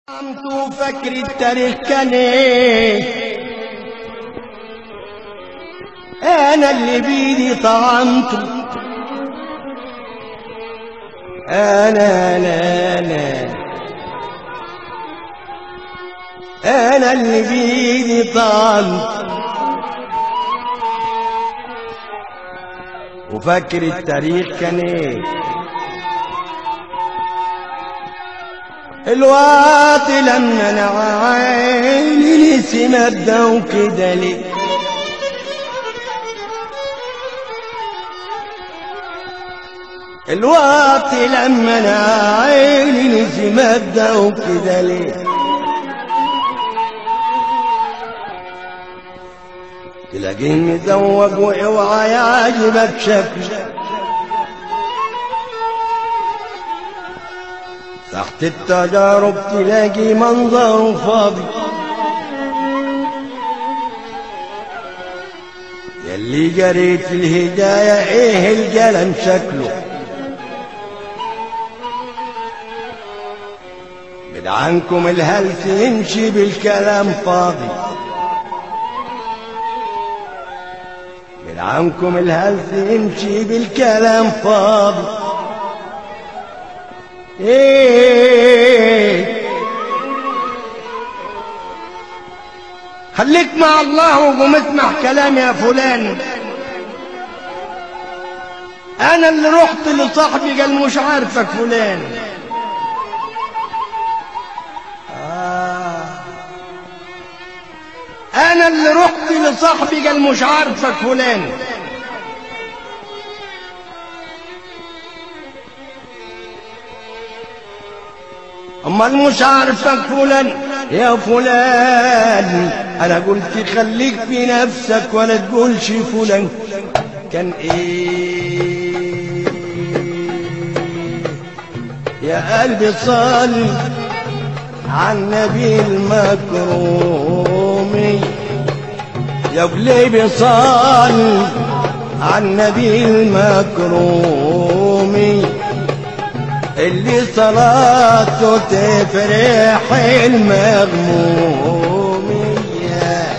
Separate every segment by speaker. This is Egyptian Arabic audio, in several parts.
Speaker 1: طعمت فكر التاريخ كان ايه انا اللي بيدي طعمته انا لا لا انا اللي بيدي طعمته وفكر التاريخ كان ايه الوقت لما انا عيني نسي مبدا وكده ليه الوقت لما انا عيني نسي مبدا وكده ليه تلاقيني مزوج واوعى يعجبك شكلي تحت التجارب تلاقي منظر فاضي يلي جريت في الهداية ايه القلم شكله بدعنكم الهلس يمشي بالكلام فاضي بدعنكم الهلس يمشي بالكلام فاضي ايه خليك مع الله وقوم اسمع كلام يا فلان انا اللي رحت لصاحبي قال مش عارفك فلان آه. انا اللي رحت لصاحبي قال مش عارفك فلان امال مش عارفك فلان يا فلان انا قلت خليك في نفسك ولا تقولش فلان كان ايه يا قلبي صل على النبي المكرومي يا قلبي صل على النبي المكرومي اللي صلاته تفرح المغمومية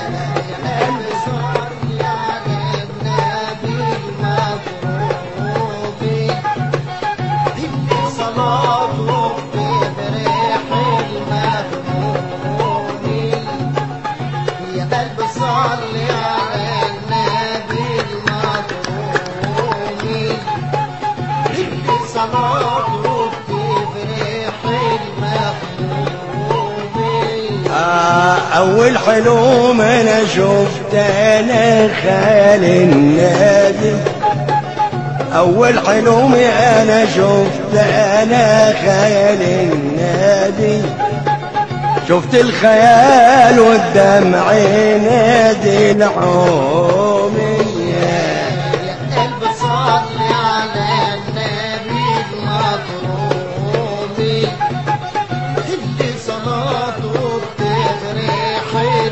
Speaker 1: أول حلوم أنا شفت أنا خال النادي أول حلوم أنا شفت أنا خيال النادي شفت الخيال والدمع نادي العومية
Speaker 2: قلب صلي على النبي المكرومي اللي صلاته بتفرح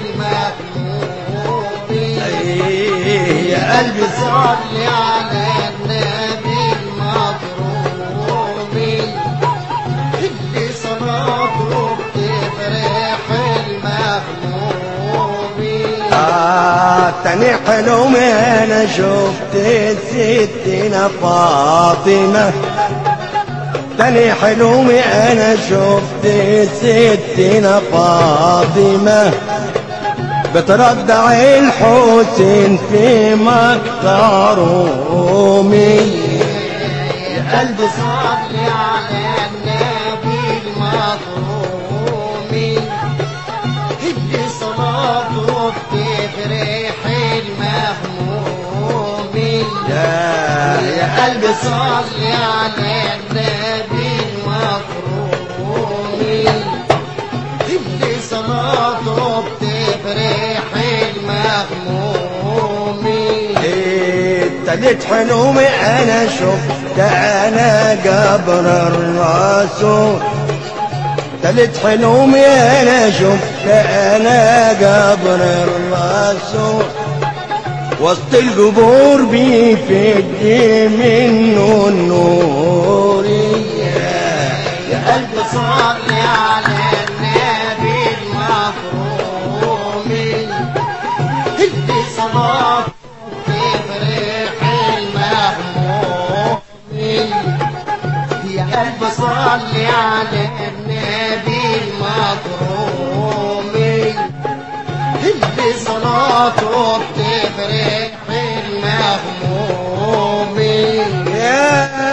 Speaker 2: المغمومي
Speaker 1: أيه يا قلبي
Speaker 2: صلي على النبي المكرومي اللي صلاته بتفرح المغمومي
Speaker 1: آه تاني حلوم انا شفت ستنا فاطمة تاني حلوم انا شفت ستنا فاطمة بتردع الحسين في مقطع رومي
Speaker 2: يا قلبي صلي على النبي المكرومي اللي صلاته بتفرح المهمومي
Speaker 1: يا يا قلبي
Speaker 2: صلي على النبي المكرومي اللي صلاته بتفرح المهمومي
Speaker 1: إيه، تالت حلومي انا شفت انا قبر الرسول تالت حلومي انا شفت انا قبر الرسول وسط القبور بيفد منه النور
Speaker 2: يا قلبي صلي على النبي قلب صلي على النبي المكرومي اللي صلاته بتفرح المهمومي
Speaker 1: يا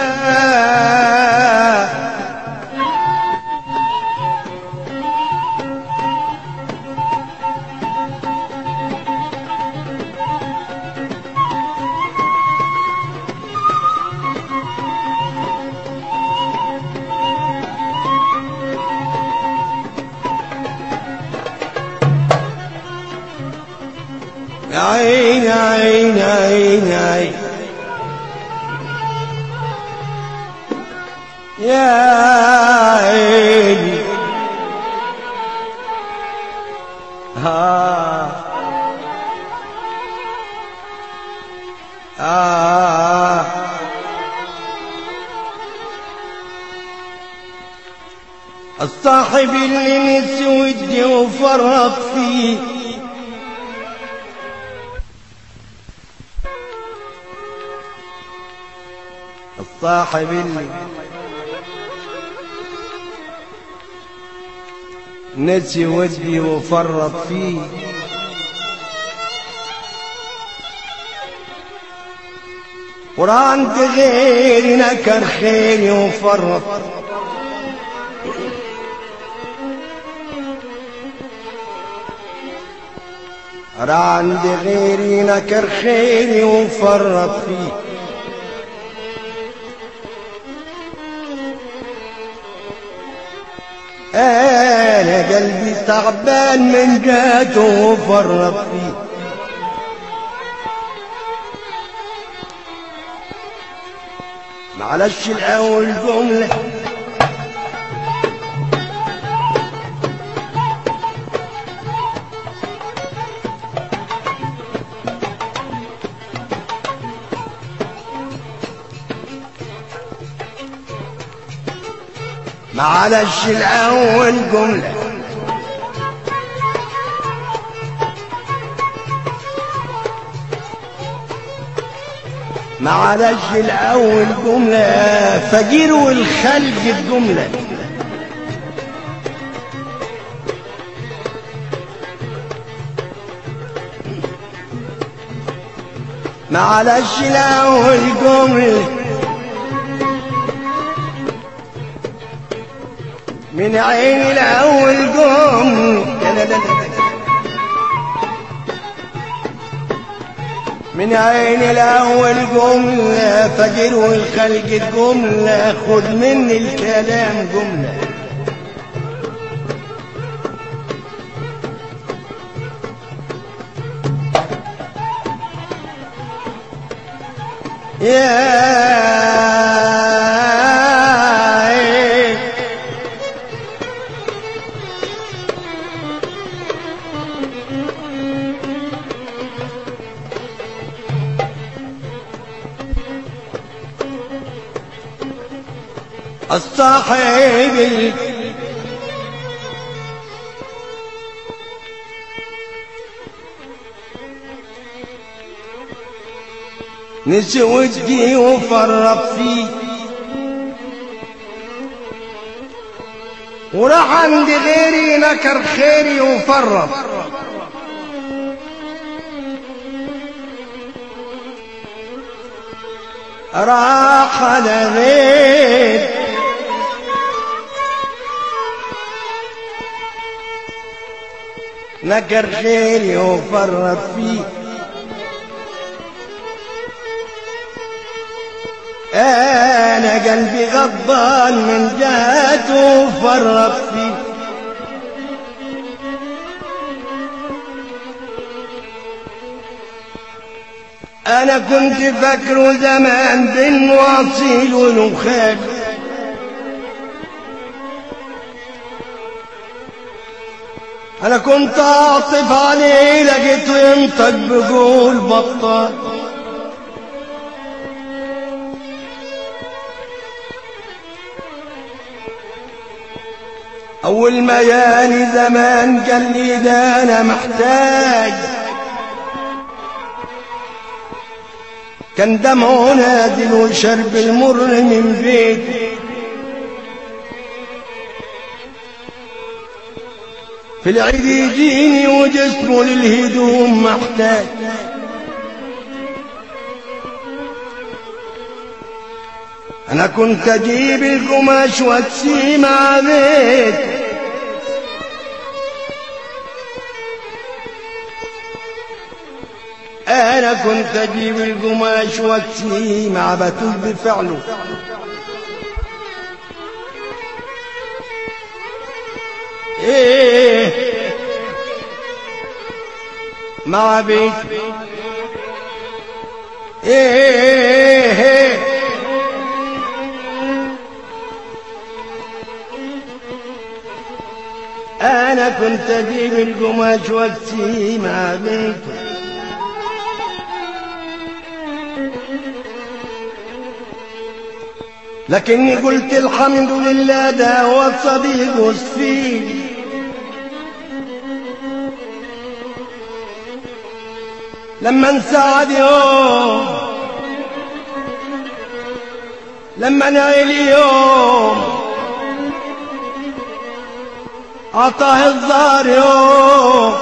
Speaker 1: يا عين يا عين يا عين يا عين يا عيني ها آه الصاحب اللي نسي ودي وفرط فيه الصاحب اللي نسي ودي وفرط فيه وراند غيري نكر خيري وفرط راند غيري نكر خيري وفرط فيه انا قلبي تعبان من جاته وفرط فيه معلش الاول جمله معلش الاول جمله معلش الاول جمله فقير والخلق الجمله معلش الاول جمله من عين الاول جمله لا لا لا لا. من عين الاول جمله فقير والخلق الجمله خد مني الكلام جمله يا الصاحب ال- نسي ودي وفرط فيه وراح عند غيري نكر خيري وفرط راح على غير نكر خيري وفرط فيه انا قلبي غضبان من جهته وفرط فيه انا كنت فاكره زمان بين واصيل ونخاف انا كنت اعطف عليه لقيته ينطق بقول بطال اول ما جاني زمان قال لي ده انا محتاج كان دمعه نازل وشرب المر من بيتي في العيد يجيني وجسمه للهدوم محتاج انا كنت اجيب القماش واكسيه مع بيت انا كنت اجيب القماش واكسيه مع بتول بفعله ايه مع بيت ايه انا كنت اجيب القماش واكسيه مع بيته لكني قلت الحمد لله ده هو الصديق وصفيني لما نساعد يوم لما نعيل يوم عطاه الزار يوم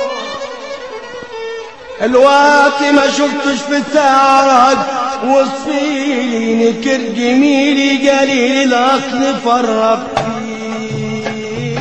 Speaker 1: الوقت ما شفتش في ساعرك وصفيلي نكر جميلي قليل الاصل فرق فيه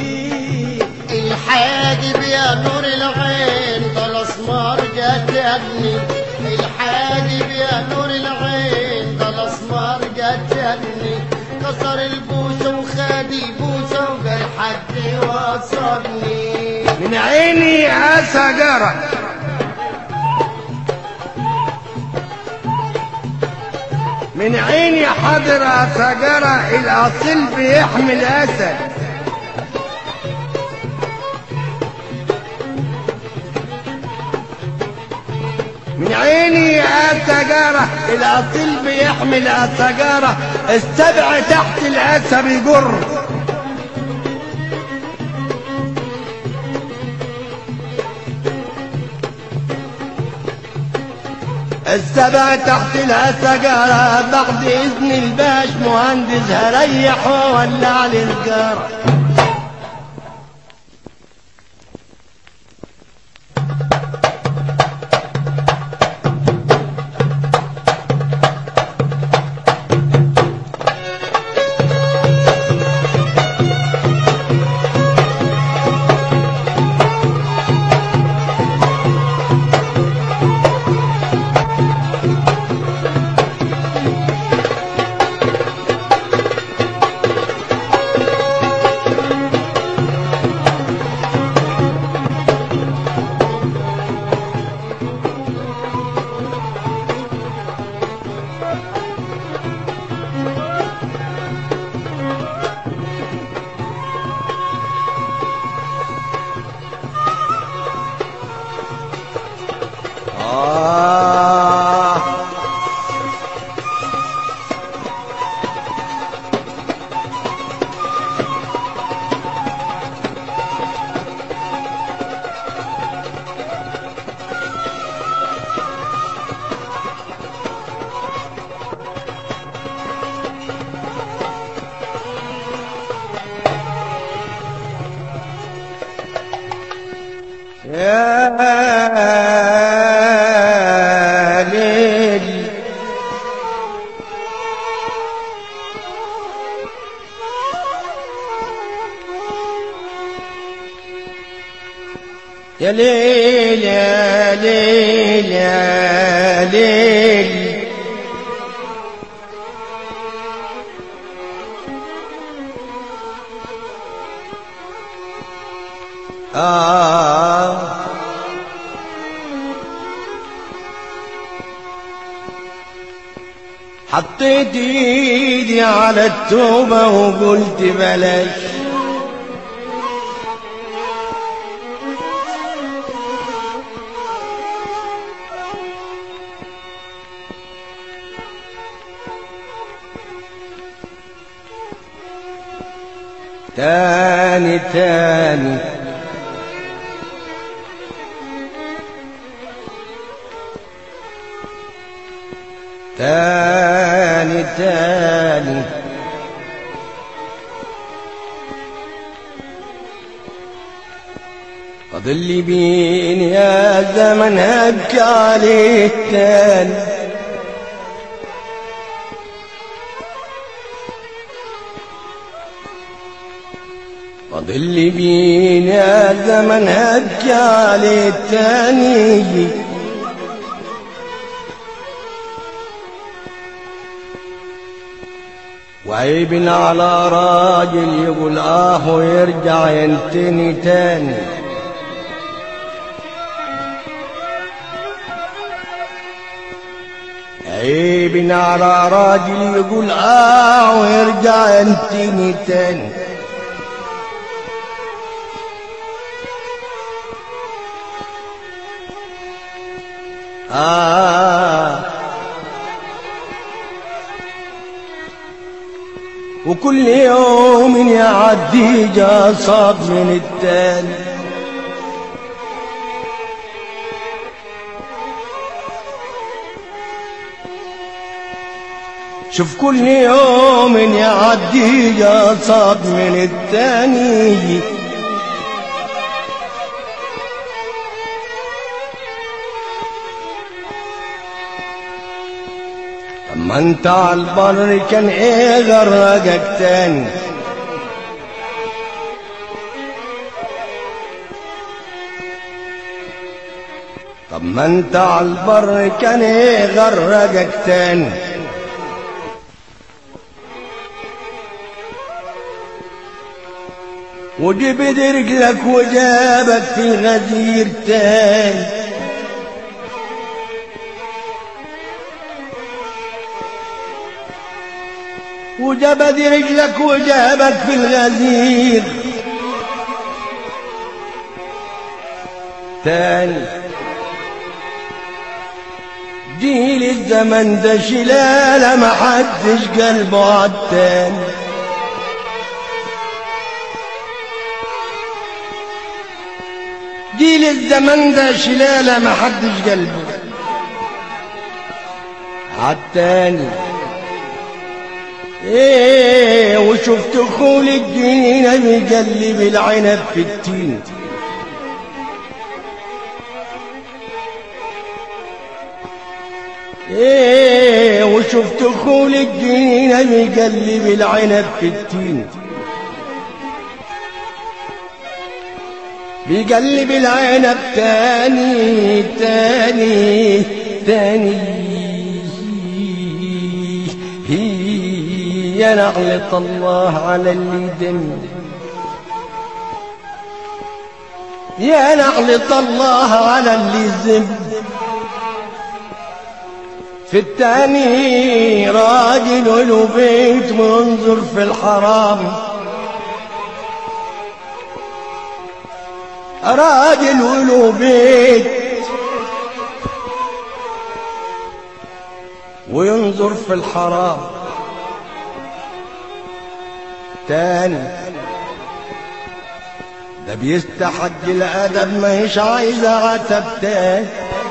Speaker 2: الحاجب يا نور العين ده الاسمار جت يا ابني الحاجب يا نور العين ده الاسمار جت يا ابني كسر البوسه وخد البوسه وجاي حد وصلني
Speaker 1: من عيني يا سجارة من عيني حضر يا سجارة الأصيل بيحمل أسد من عيني يا سجارة الأصيل بيحمل سجارة السبع تحت الأسد بيجر السبع تحت السجارة بعد إذن الباش مهندس هريح وولع السجارة آه يا ليل يا ليل يا ليل يا ليل آه حطيت ايدي على التوبة وقلت بلاش تاني تاني تاني تاني فاضل لي بين يا زمن هبكي عليه تاني فاضل لي بين يا زمن هبكي عليه تاني وعيب على راجل يقول اه ويرجع ينتني تاني عيب على راجل يقول اه ويرجع ينتني تاني آه وكل يوم يعدي جاصب من التاني شوف كل يوم يعدي جاصب من التاني اما انت على البر كان ايه غرقك تاني طب ما انت على البر كان ايه غرقك تاني وجبت رجلك وجابك في الغدير تاني وجبد رجلك وجابك في الغزير تاني جيل الزمن ده شلالة ما حدش قلبه عالتاني جيل الزمن ده شلالة ما حدش قلبه عالتاني ايه وشفت خول الجنينة بيقلب العنب في التين ايه وشفت خول الجنينة بيقلب العنب في التين بيقلب العنب تاني تاني تاني يا نعلة الله على اللي دم يا نعلة الله على اللي زم في التاني راجل له بيت منظر في الحرام راجل له بيت وينظر في الحرام تاني ده بيستحق الأدب ما هيش عايزة عتب تاني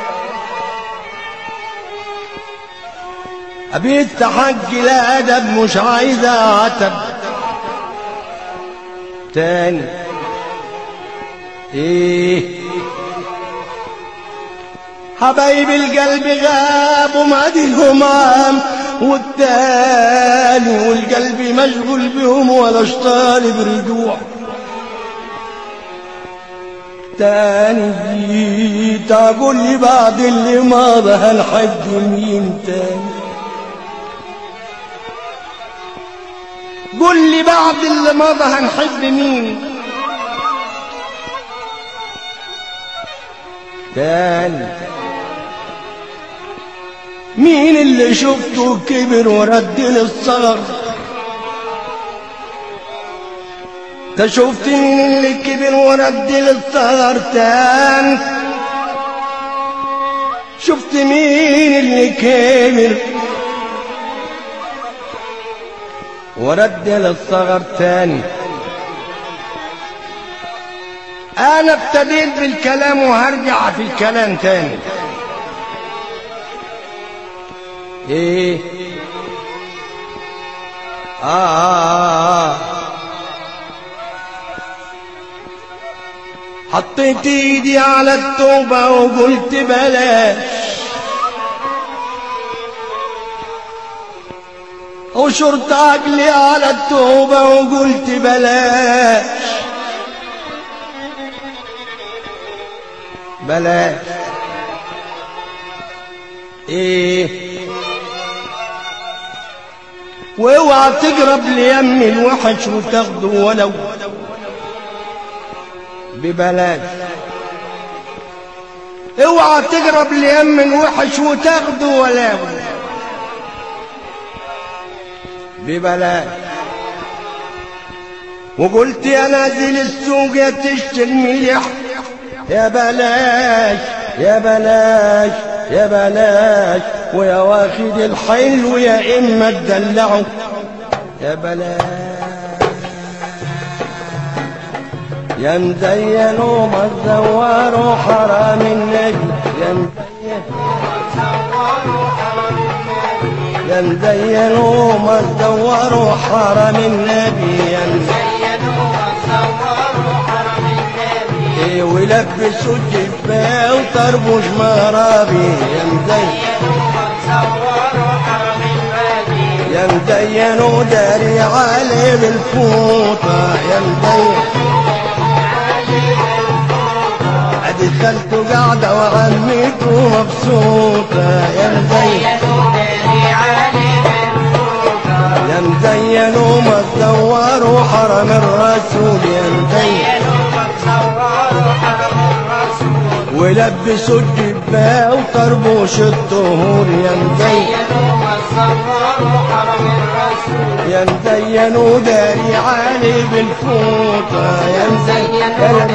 Speaker 1: بيستحق الأدب مش عايزة عتب تاني ايه حبايب القلب غابوا ما ديهم عام والتاني والقلب مشغول بهم ولاش طالب رجوع تاني تقول لي بعد اللي مضى هنحب مين تاني قول لي بعد اللي مضى هنحب مين تاني مين اللي شفته كبر ورد للصغر انت شفت مين اللي كبر ورد للصغر تاني شفت مين اللي كبر ورد للصغر تاني انا ابتديت بالكلام وهرجع في الكلام تاني ايه آه, آه, آه, حطيت ايدي على التوبة وقلت بلاش وشرت عقلي على التوبة وقلت بلاش بلاش ايه واوعى تقرب ليم الوحش وتاخده ولو ببلاش اوعى تقرب ليم الوحش وتاخده ولو ببلاش وقلت يا نازل السوق يا تشتري مليح يا بلاش يا بلاش يا بلاش ويا واخد الحلو يا اما تدلعه يا بلاش يا مزين وما تزور حرام النبي يا مزين يا مزين وما تزور حرام النبي يا مزين إيه ولبسوا الجبة وطربوش مرابي يا مزين يا مزين وداري عليه بالفوطة يا مزين دخلت قاعدة وعميته مبسوطة يا مزين يا مزين وما تدوروا حرم الرسول يا مزين ولبسوا الجبة وطربوش الطهور يا مزين يا مزين وداري علي بالفوطة يا مزين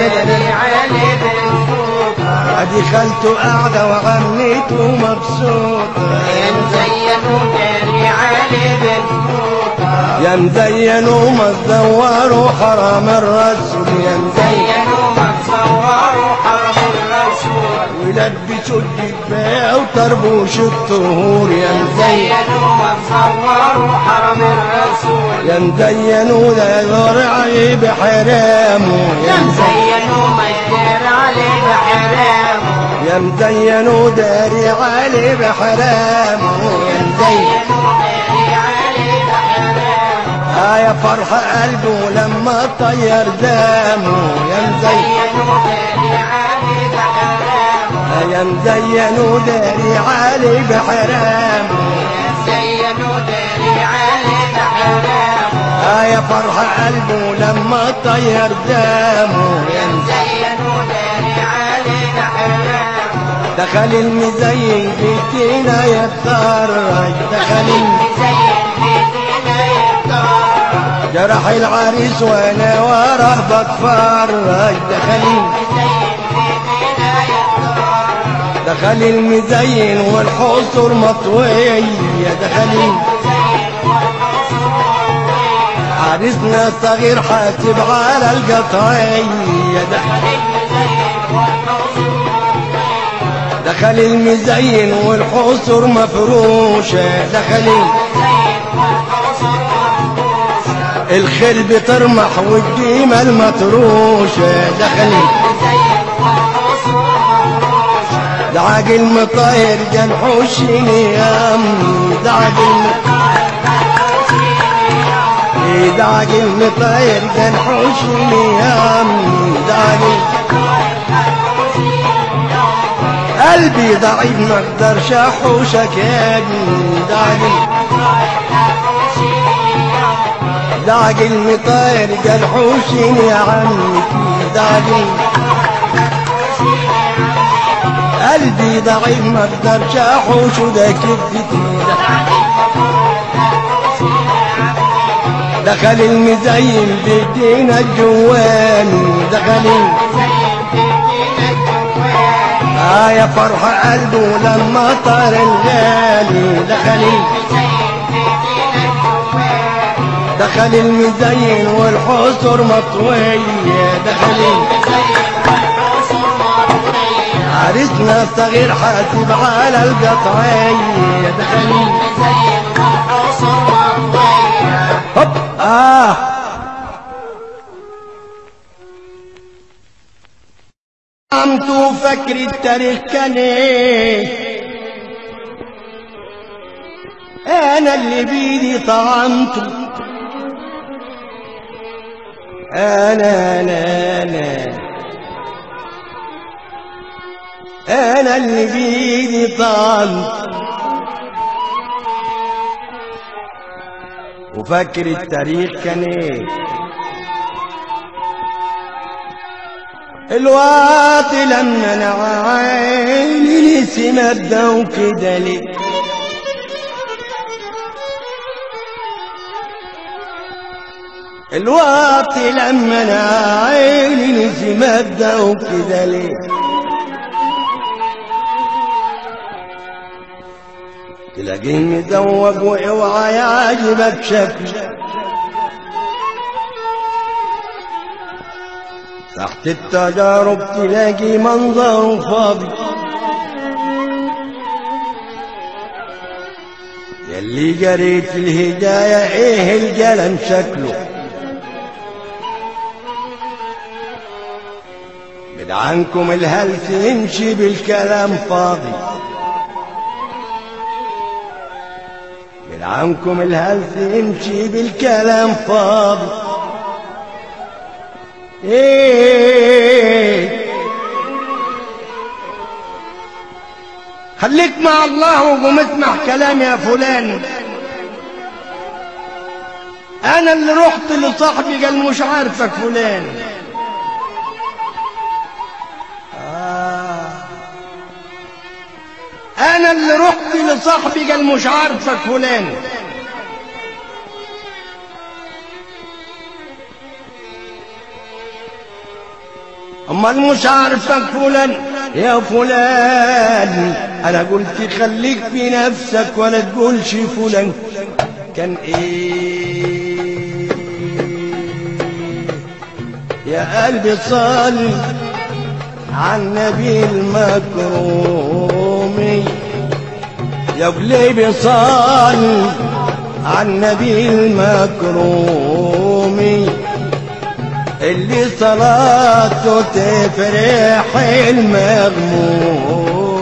Speaker 1: دخلت قاعدة وغنيته مبسوطة يا يا مزين وما تدوروا حرام الرسول يا مزين ولبسوا الجبة وطربوش الطهور يا مزين يا مزين ولا يرعي بحرامه يا مزين يا مزين وداري علي بحرامه يا مزين آه يا فرح قلبه لما طير دامه يا مزين آه يا مزين وداري علي بحرامه آه يا فرح قلبه لما طير دامه يا مزين دخل المزين بيتنا يتخرج دخل المزين جرح العريس وانا وراه بتفرج دخل دخل المزين والحصر مطوية دخل عريسنا صغير حاسب على القطعية دخل دخل المزين والحصر مفروشة دخل الخيل بترمح والديمة المطروشة دخل دعاق المطاير جنحوش نيام دعاق المطاير دعاق المطاير جنحوش نيام دعاق قلبي ضعيف ما اقدرش احوشك يا ابني دعاق دعق المطاير قال حوشين يا عمي دعق قلبي ضعيف ما اقدرش احوش وده كبدتي دخل المزين بيدينا الجواني دخل آه يا فرح قلبه لما طار الغالي دخل دخل المزين والحصر مطوية دخل عرسنا صغير حاسب على القطعية دخل هوب آه طعمته فكر التاريخ كان ايه انا اللي بيدي طعمته انا انا انا انا اللي بيدي طعمته وفاكر التاريخ كان ايه الوقت لما انا عيني نسي مبدا وكده ليه الوقت لما انا عيني نسي مبدا وكده ليه تلاقيني مزوج واوعى يعجبك شكلي تحت التجارب تلاقي منظر فاضي يلي جريت في الهداية ايه الجلم شكله بدعنكم الهلس يمشي بالكلام فاضي بدعنكم الهلس يمشي بالكلام فاضي ايه خليك مع الله وقوم اسمع كلام يا فلان انا اللي رحت لصاحبي قال مش عارفك فلان آه. انا اللي رحت لصاحبي قال مش عارفك فلان امال مش عارفك فلان يا فلان انا قلت خليك في نفسك ولا تقولش فلان كان ايه يا قلبي صل على النبي المكرومي يا قلبي صل على النبي المكرومي اللي صلاته تفرح المغموم